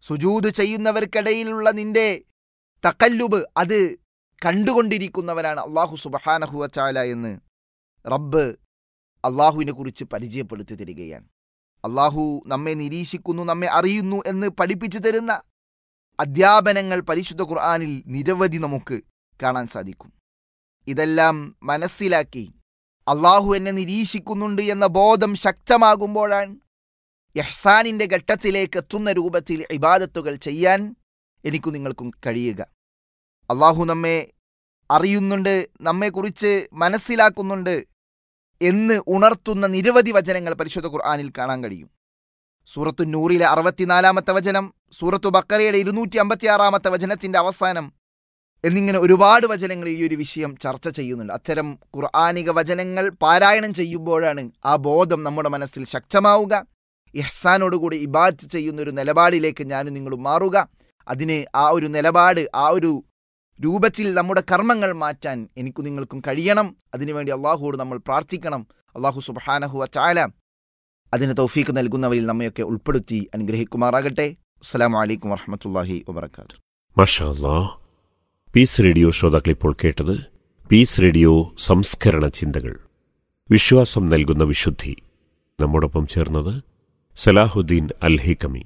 സുജൂദ് ചെയ്യുന്നവർക്കിടയിലുള്ള നിന്റെ തക്കല്ലുബ് അത് കണ്ടുകൊണ്ടിരിക്കുന്നവനാണ് അള്ളാഹു സുബഹാനഹുവ ചാല എന്ന് റബ്ബ് അള്ളാഹുവിനെ കുറിച്ച് പരിചയപ്പെടുത്തി തരികയാണ് അള്ളാഹു നമ്മെ നിരീക്ഷിക്കുന്നു നമ്മെ അറിയുന്നു എന്ന് പഠിപ്പിച്ചു തരുന്ന അധ്യാപനങ്ങൾ പരിശുദ്ധ ഖുർആാനിൽ നിരവധി നമുക്ക് കാണാൻ സാധിക്കും ഇതെല്ലാം മനസ്സിലാക്കി അള്ളാഹു എന്നെ നിരീക്ഷിക്കുന്നുണ്ട് എന്ന ബോധം ശക്തമാകുമ്പോഴാണ് യഹ്സാനിന്റെ ഘട്ടത്തിലേക്ക് എത്തുന്ന രൂപത്തിൽ ഇബാദത്തുകൾ ചെയ്യാൻ എനിക്കു നിങ്ങൾക്കും കഴിയുക അള്ളാഹു നമ്മെ അറിയുന്നുണ്ട് നമ്മെക്കുറിച്ച് മനസ്സിലാക്കുന്നുണ്ട് എന്ന് ഉണർത്തുന്ന നിരവധി വചനങ്ങൾ പരിശുദ്ധ ഖുർആാനിൽ കാണാൻ കഴിയും സൂറത്തു നൂറിലെ അറുപത്തിനാലാമത്തെ വചനം സൂറത്തു ബക്കറയുടെ ഇരുന്നൂറ്റി അമ്പത്തിയാറാമത്തെ വചനത്തിന്റെ അവസാനം എന്നിങ്ങനെ ഒരുപാട് വചനങ്ങൾ ഈ ഒരു വിഷയം ചർച്ച ചെയ്യുന്നുണ്ട് അത്തരം ഖുർആാനിക വചനങ്ങൾ പാരായണം ചെയ്യുമ്പോഴാണ് ആ ബോധം നമ്മുടെ മനസ്സിൽ ശക്തമാവുക ഇഹ്സാനോടുകൂടി ഇബാദ് ചെയ്യുന്ന ഒരു നിലപാടിലേക്ക് ഞാനും നിങ്ങളും മാറുക അതിന് ആ ഒരു നിലപാട് ആ ഒരു രൂപത്തിൽ നമ്മുടെ കർമ്മങ്ങൾ മാറ്റാൻ എനിക്കു നിങ്ങൾക്കും കഴിയണം അതിനുവേണ്ടി അള്ളാഹുവോട് നമ്മൾ പ്രാർത്ഥിക്കണം അള്ളാഹു സുബാനഹു ചാല അതിന് തൗഫീക്ക് നൽകുന്നവരിൽ നമ്മയൊക്കെ ഉൾപ്പെടുത്തി അനുഗ്രഹിക്കുമാറാകട്ടെ അസ്സലാമു അലൈക്കും വറഹമത്തല്ലാഹി വബർക്കാത്തു മഷാ അല്ലാ പീസ് റേഡിയോ ശ്രോതാക്കൾ ഇപ്പോൾ കേട്ടത് പീസ് റേഡിയോ സംസ്കരണ ചിന്തകൾ വിശ്വാസം നൽകുന്ന വിശുദ്ധി നമ്മോടൊപ്പം ചേർന്നത് സലാഹുദ്ദീൻ അൽ ഹിക്കമി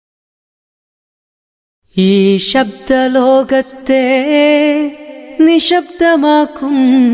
ഈ ശബ്ദലോകത്തെ നിശബ്ദമാക്കും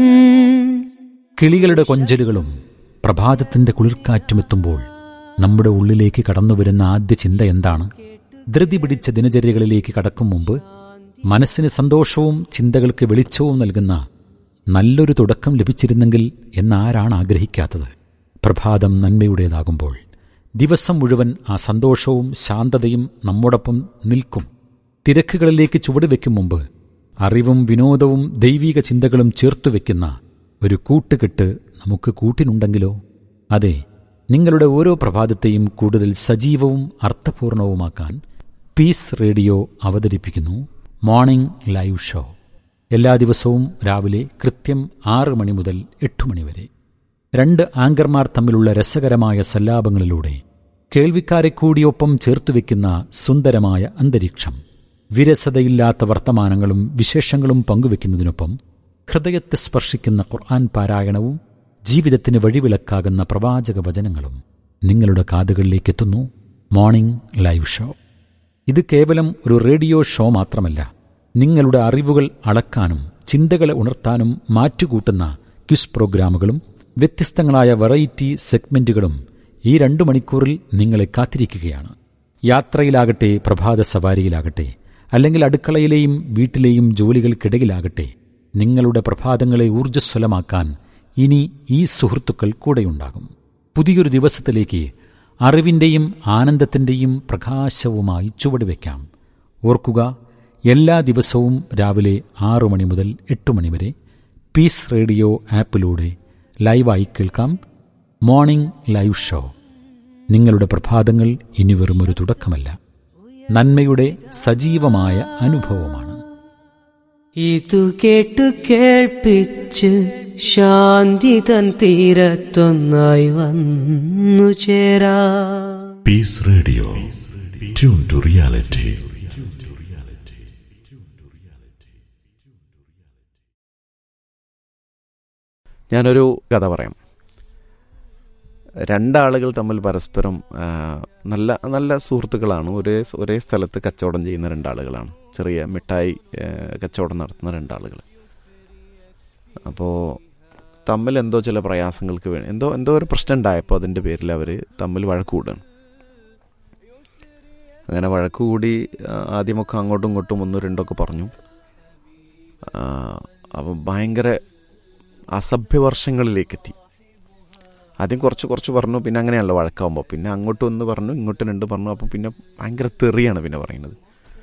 കിളികളുടെ കൊഞ്ചലുകളും പ്രഭാതത്തിന്റെ കുളിർക്കാറ്റുമെത്തുമ്പോൾ നമ്മുടെ ഉള്ളിലേക്ക് കടന്നുവരുന്ന ആദ്യ ചിന്ത എന്താണ് ധൃതി പിടിച്ച ദിനചര്യകളിലേക്ക് കടക്കും മുമ്പ് മനസ്സിന് സന്തോഷവും ചിന്തകൾക്ക് വെളിച്ചവും നൽകുന്ന നല്ലൊരു തുടക്കം ലഭിച്ചിരുന്നെങ്കിൽ എന്നാരാണ് ആഗ്രഹിക്കാത്തത് പ്രഭാതം നന്മയുടേതാകുമ്പോൾ ദിവസം മുഴുവൻ ആ സന്തോഷവും ശാന്തതയും നമ്മോടൊപ്പം നിൽക്കും തിരക്കുകളിലേക്ക് ചുവടുവെക്കും മുമ്പ് അറിവും വിനോദവും ദൈവീക ചിന്തകളും ചേർത്തുവെക്കുന്ന ഒരു കൂട്ടുകെട്ട് നമുക്ക് കൂട്ടിനുണ്ടെങ്കിലോ അതെ നിങ്ങളുടെ ഓരോ പ്രഭാതത്തെയും കൂടുതൽ സജീവവും അർത്ഥപൂർണവുമാക്കാൻ പീസ് റേഡിയോ അവതരിപ്പിക്കുന്നു മോർണിംഗ് ലൈവ് ഷോ എല്ലാ ദിവസവും രാവിലെ കൃത്യം ആറ് മണി മുതൽ എട്ട് മണി വരെ രണ്ട് ആങ്കർമാർ തമ്മിലുള്ള രസകരമായ സല്ലാപങ്ങളിലൂടെ കേൾവിക്കാരെ കൂടിയൊപ്പം ചേർത്തുവെക്കുന്ന സുന്ദരമായ അന്തരീക്ഷം വിരസതയില്ലാത്ത വർത്തമാനങ്ങളും വിശേഷങ്ങളും പങ്കുവെക്കുന്നതിനൊപ്പം ഹൃദയത്തെ സ്പർശിക്കുന്ന ഖുർആൻ പാരായണവും ജീവിതത്തിന് വഴിവിലക്കാകുന്ന പ്രവാചക വചനങ്ങളും നിങ്ങളുടെ കാതുകളിലേക്ക് എത്തുന്നു മോർണിംഗ് ലൈവ് ഷോ ഇത് കേവലം ഒരു റേഡിയോ ഷോ മാത്രമല്ല നിങ്ങളുടെ അറിവുകൾ അളക്കാനും ചിന്തകളെ ഉണർത്താനും മാറ്റുകൂട്ടുന്ന ക്വിസ് പ്രോഗ്രാമുകളും വ്യത്യസ്തങ്ങളായ വെറൈറ്റി സെഗ്മെന്റുകളും ഈ രണ്ടു മണിക്കൂറിൽ നിങ്ങളെ കാത്തിരിക്കുകയാണ് യാത്രയിലാകട്ടെ പ്രഭാത സവാരിയിലാകട്ടെ അല്ലെങ്കിൽ അടുക്കളയിലെയും വീട്ടിലെയും ജോലികൾക്കിടയിലാകട്ടെ നിങ്ങളുടെ പ്രഭാതങ്ങളെ ഊർജ്ജസ്വലമാക്കാൻ ഇനി ഈ സുഹൃത്തുക്കൾ കൂടെയുണ്ടാകും പുതിയൊരു ദിവസത്തിലേക്ക് അറിവിൻ്റെയും ആനന്ദത്തിൻ്റെയും പ്രകാശവുമായി ചുവടുവെക്കാം ഓർക്കുക എല്ലാ ദിവസവും രാവിലെ ആറു മണി മുതൽ എട്ട് മണി വരെ പീസ് റേഡിയോ ആപ്പിലൂടെ ലൈവായി കേൾക്കാം മോർണിംഗ് ലൈവ് ഷോ നിങ്ങളുടെ പ്രഭാതങ്ങൾ ഇനി വെറുമൊരു തുടക്കമല്ല നന്മയുടെ സജീവമായ അനുഭവമാണ് ഇതു കേട്ടു കേൾപ്പിച്ച് ശാന്തി തൻ തീരത്തൊന്നായി വന്നു ചേരാ Peace Radio. Tune to reality. ഞാനൊരു കഥ പറയാം രണ്ടാളുകൾ തമ്മിൽ പരസ്പരം ആ, നല്ല നല്ല സുഹൃത്തുക്കളാണ് ഒരേ ഒരേ സ്ഥലത്ത് കച്ചവടം ചെയ്യുന്ന രണ്ടാളുകളാണ് ചെറിയ മിഠായി ആ, കച്ചവടം നടത്തുന്ന രണ്ടാളുകൾ അപ്പോൾ തമ്മിൽ എന്തോ ചില പ്രയാസങ്ങൾക്ക് വേണ്ടി എന്തോ എന്തോ ഒരു പ്രശ്നം ഉണ്ടായപ്പോൾ അതിൻ്റെ പേരിൽ അവർ തമ്മിൽ വഴക്ക് കൂടുകയാണ് അങ്ങനെ വഴക്ക് കൂടി ആ, ആദ്യമൊക്കെ അങ്ങോട്ടും ഇങ്ങോട്ടും ഒന്നും രണ്ടൊക്കെ പറഞ്ഞു അപ്പം ഭയങ്കര അസഭ്യവർഷങ്ങളിലേക്കെത്തി ആദ്യം കുറച്ച് കുറച്ച് പറഞ്ഞു പിന്നെ അങ്ങനെയാണല്ലോ വഴക്കാവുമ്പോൾ പിന്നെ അങ്ങോട്ടും ഒന്ന് പറഞ്ഞു ഇങ്ങോട്ടും രണ്ട് പറഞ്ഞു അപ്പോൾ പിന്നെ ഭയങ്കര തെറിയാണ് പിന്നെ പറയുന്നത്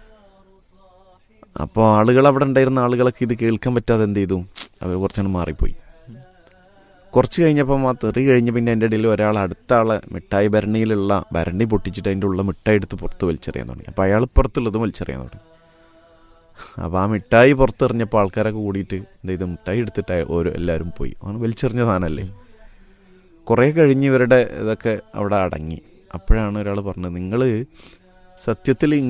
അപ്പോൾ ആളുകൾ അവിടെ ഉണ്ടായിരുന്ന ആളുകളൊക്കെ ഇത് കേൾക്കാൻ പറ്റാതെ എന്ത് ചെയ്തു അവർ കുറച്ചങ്ങ് മാറിപ്പോയി കുറച്ച് കഴിഞ്ഞപ്പം ആ തെറി കഴിഞ്ഞ് പിന്നെ എൻ്റെ ഇടയിൽ ഒരാൾ അടുത്ത ആളെ മിഠായി ഭരണിയിലുള്ള ഭരണി പൊട്ടിച്ചിട്ട് അതിൻ്റെ ഉള്ള മിഠായി എടുത്ത് പുറത്ത് വലിച്ചെറിയാൻ തുടങ്ങി അപ്പോൾ അയാൾ പുറത്തുള്ളതും വലിച്ചെറിയാൻ തുടങ്ങി അപ്പോൾ ആ മിഠായി പുറത്തെറിഞ്ഞപ്പോൾ ആൾക്കാരൊക്കെ കൂടിയിട്ട് എന്ത് ചെയ്തു മിഠായി എടുത്തിട്ട് ഓരോ എല്ലാവരും പോയി ആണ് വലിച്ചെറിഞ്ഞ സാധനമല്ലേ കുറേ കഴിഞ്ഞ് ഇവരുടെ ഇതൊക്കെ അവിടെ അടങ്ങി അപ്പോഴാണ് ഒരാൾ പറഞ്ഞത് നിങ്ങൾ സത്യത്തിൽ